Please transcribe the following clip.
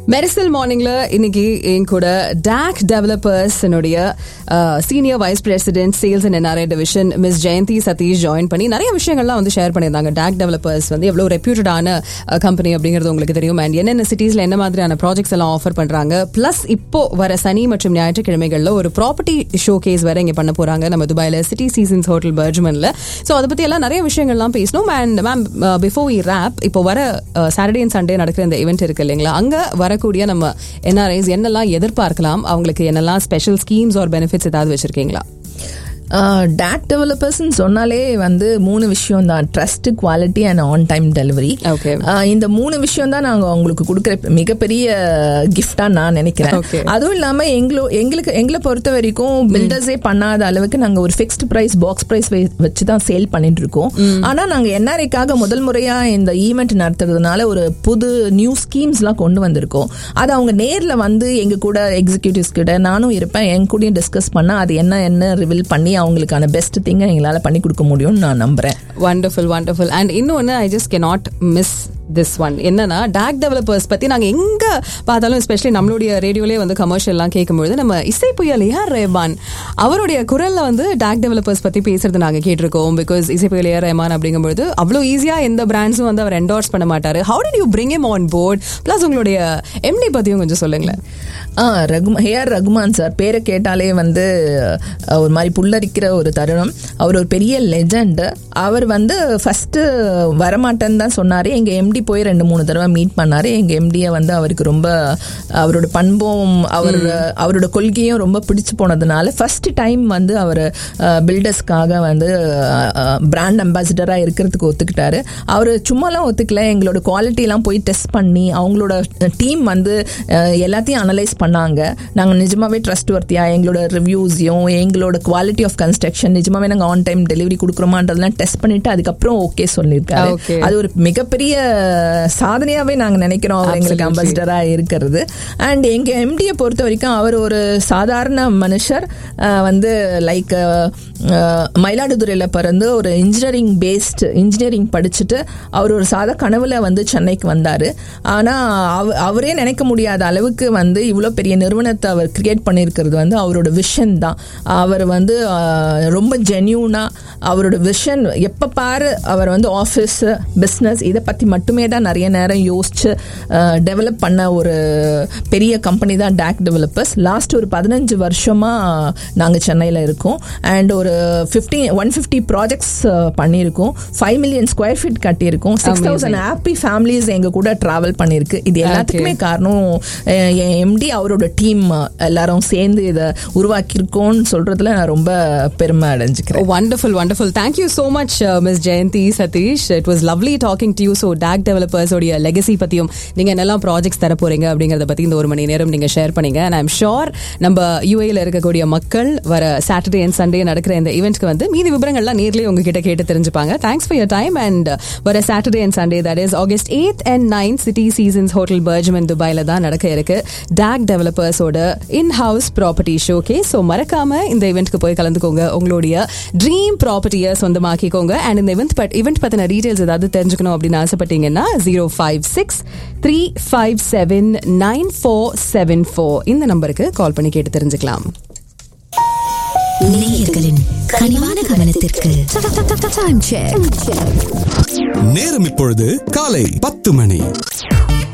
மெரிசல் மார்னிங்ல இன்னைக்கு என் கூட டாக் டெவலப்பர்ஸ் என்னுடைய senior vice president sales and NRI division miss Jayanthi Satish join பண்ணி நிறைய விஷயங்கள்லாம் வந்து ஷேர் பண்ணியிருந்தாங்க டாக் டெவலப்பர்ஸ் வந்து எவ்வளவு ரெப்யூட்டடான கம்பெனி அப்படிங்கிறது உங்களுக்கு தெரியும் அண்ட் என்னென்ன சிட்டிஸ்ல என்ன மாதிரியான ப்ராஜெக்ட்ஸ் எல்லாம் ஆஃபர் பண்றாங்க பிளஸ் இப்போ வர சனி மற்றும் ஞாயிற்றுக்கிழமைகள்ல ஒரு ப்ராப்பர்ட்டி ஷோ கேஸ் வேற இங்க பண்ண போறாங்க நம்ம துபாயில சிட்டி சீசன்ஸ் ஹோட்டல் பர்ஜ்மன்ல ஸோ அதை பத்தி எல்லாம் நிறைய விஷயங்கள்லாம் பேசணும் and ma'am before we wrap இப்போ வர சாட்டர்டே அண்ட் சண்டே நடக்கிற இந்த இவெண்ட் இருக்கு இல்லைங்களா அங்க வரக்கூடிய நம்ம என்ஆர்ஐஸ் என்னெல்லாம் எதிர்பார்க்கலாம் அவங்களுக்கு என்னெல்லாம் ஸ்பெஷல் ஸ்கீம்ஸ் ஆர் பெனிஃபிட்ஸ் ஏதாவது வச்சிருக்கீங்களா டேக் டெவலப்பர்ஸ்னு சொன்னாலே வந்து மூணு விஷயம் தான் trust quality and on time delivery Okay. இந்த மூணு விஷயம் தான் நாங்கள் உங்களுக்கு கொடுக்குற மிகப்பெரிய கிஃப்டா நான் நினைக்கிறேன் Okay. அதுவும் இல்லாம எங்களோ எங்களுக்கு எங்களை பொறுத்த வரைக்கும் பில்டர்ஸே பண்ணாத அளவுக்கு நாங்க ஒரு ஃபிக்ஸ்ட் பிரைஸ் பாக்ஸ் பிரைஸ் வச்சு தான் சேல் பண்ணிட்டு இருக்கோம் ஆனா நாங்க என்ஆர்ஐக்காக முதல் முறையா இந்த ஈவெண்ட் நடத்துறதுனால ஒரு புது நியூ ஸ்கீம்ஸ்லாம் கொண்டு வந்திருக்கோம் அது அவங்க நேர்ல வந்து எங்க கூட எக்ஸிகியூட்டிவ்ஸ் கிட்ட நானும் இருப்பேன் என் கூடயும் டிஸ்கஸ் பண்ணா அது என்ன என்ன ரிவீல் பண்ணி அவங்களுக்கான பெஸ்ட் திங்கை எங்களால பண்ணி கொடுக்க முடியும்னு நான் நம்புறேன் வண்டர்ஃபுல் வண்டர்ஃபுல் அண்ட் இன்னொன்னு ஐ ஜஸ்ட் கே நாட் மிஸ் திஸ் ஒன் என்னன்னா டாக் டெவலப்பர்ஸ் பத்தி நாங்க எங்க பார்த்தாலும் எஸ்பெஷலி நம்மளுடைய ரேடியோலே வந்து கமர்ஷியல்லாம் கேட்கும்பொழுது நம்ம இசை புயல் ஏஆர் ரஹ்மான் அவருடைய குரல்ல வந்து டாக் டெவலப்பர்ஸ் பத்தி பேசுறது நாங்க கேட்டிருக்கோம் பிகாஸ் இசை புயல் ஏஆர் ரஹ்மான் அப்படிங்கும்போது அவ்வளோ ஈஸியா எந்த பிராண்ட்ஸும் வந்து அவர் என்டோர்ஸ் பண்ண மாட்டாரு how did you bring M on board plus உங்களுடைய எம்டி பத்தியும் கொஞ்சம் சொல்லுங்களேன் ஆ ரகுமா ஹேஆர் ரகுமான் சார் பேரை கேட்டாலே வந்து அஹ், ஒரு மாதிரி புல்லரிக்கிற ஒரு தருணம் அவர் ஒரு பெரிய லெஜண்ட் அவர் வந்து ஃபர்ஸ்ட் வரமாட்டேன்னு தான் சொன்னாரு எங்க எம்டி போய் ரெண்டு மூணு தடவை மீட் பண்ணாரு எங்க எம்டியை வந்து அவருக்கு ரொம்ப அவரோட பண்பும் அவர் அவரோட கொள்கையும் ரொம்ப பிடிச்சு போனதுனால ஃபர்ஸ்ட் டைம் வந்து அவர் பில்டர்ஸ்க்காக வந்து பிராண்ட் அம்பாசிடரா இருக்கிறதுக்கு ஒத்துக்கிட்டாரு அவர் சும்மாலாம் ஒத்துக்கல எங்களோட குவாலிட்டிலாம் போய் டெஸ்ட் பண்ணி அவங்களோட டீம் வந்து அஹ், எல்லாத்தையும் அனலைஸ் பண்ணாங்க நாங்கள் நிஜமாவே ட்ரஸ்ட் வர்த்தியா எங்களோட ரிவ்யூஸையும் எங்களோட குவாலிட்டி ஆஃப் கன்ஸ்ட்ரக்ஷன் நிஜமாவே நாங்கள் ஆன் டைம் டெலிவரி கொடுக்குறோமான்றதெல்லாம் டெஸ்ட் பண்ணிட்டு அதுக்கப்புறம் ஓகே சொல்லியிருக்காரு Okay. அது ஒரு மிகப்பெரிய சாதனையாவே நாங்க நினைக்கிறோம் அவர் எங்களுக்கு Absolutely. அம்பாசிடரா இருக்கிறது அண்ட் எங்க எம்டியை பொறுத்த வரைக்கும் அவர் ஒரு சாதாரண மனுஷர் அஹ், வந்து லைக் மயிலாடுதுறையில பிறந்து ஒரு இன்ஜினியரிங் பேஸ்ட் இன்ஜினியரிங் படிச்சுட்டு அவர் ஒரு சாதா கனவுல வந்து சென்னைக்கு வந்தாரு ஆனா அவ- அவரே நினைக்க முடியாத அளவுக்கு வந்து இவ்வளவு பெரிய நிறுவனத்தை அவர் கிரியேட் பண்ணியிருக்கிறது வந்து அவரோட விஷன் தான் அவர் வந்து அஹ், ரொம்ப ஜென்யூனா அவரோட விஷன் எப்ப பாரு அவர் வந்து ஆஃபீஸ் பிஸ்னஸ் இதை பத்தி மட்டுமே தான் நிறைய நேரம் யோசிச்சு டெவலப் பண்ண ஒரு பெரிய கம்பெனி தான் டேக் டெவலப்பர்ஸ் லாஸ்ட் ஒரு பதினஞ்சு வருஷமா நாங்க சென்னையில இருக்கோம் அண்ட் ஒரு ஃபிஃப்டி ஒன் ஃபிஃப்டி ப்ராஜெக்ட்ஸ் பண்ணியிருக்கோம் ஃபைவ் மில்லியன் ஸ்கொயர் ஃபீட் கட்டியிருக்கோம் சிக்ஸ் தௌசண்ட் ஹாப்பி ஃபேமிலிஸ் எங்க கூட டிராவல் பண்ணியிருக்கு இது எல்லாத்துக்குமே காரணம் அஹ், என் எம்டி அவரோட டீம் எல்லாரும் சேர்ந்து இதை உருவாக்கியிருக்கோம்னு சொல்றதுல நான் ரொம்ப பெருமை அடைஞ்சுக்கிறேன் wonderful wonderful thank you so much uh, miss jayanti satish it was lovely talking to you so டாக் டெவலப்பர்ஸ் உடைய லெகசி பத்தியும் நீங்க என்னெல்லாம் ப்ராஜெக்ட்ஸ் தர போறீங்க அப்படிங்கறத பத்தி இந்த ஒரு மணி நேரம் நீங்க ஷேர் பண்ணீங்க and i'm sure நம்ம யூஏல இருக்கக்கூடிய மக்கள் வர சாட்டர்டே அண்ட் சண்டே நடக்கிற இந்த ஈவெண்ட்க்கு வந்து மீதி விவரங்கள்லாம் நேர்லயே உங்ககிட்ட கேட்டு தெரிஞ்சுப்பாங்க thanks for your time and வர Saturday and Sunday that is August eighth and nine City seasons Hotel Burjuman துபாயில தான் நடக்க இருக்கு டாக் டெவலப்பர்ஸோட இன் ஹவுஸ் ப்ராப்பர்ட்டி ஷோ கே ஸோ மறக்காம இந்த இவெண்ட்க்கு போய் கலந்துக்கோங்க உங்களுடைய ட்ரீம் ப்ராப்பர்ட்டியை சொந்தமாக்கிக்கோங்க அண்ட் இந்த இவெண்ட் பட் இவெண்ட் பத்தின டீடைல்ஸ் ஏதாவது தெரிஞ்சுக்கணும் அப்படின்னு ஆசைப்பட்டீங்கன்னா zero five six three five seven nine four seven four இந்த நம்பருக்கு கால் பண்ணி கேட்டு தெரிஞ்சுக்கலாம் நேயர்களின் கனிவான கவனத்திற்கு Time check. நேரம் இப்பொழுது காலை பத்து மணி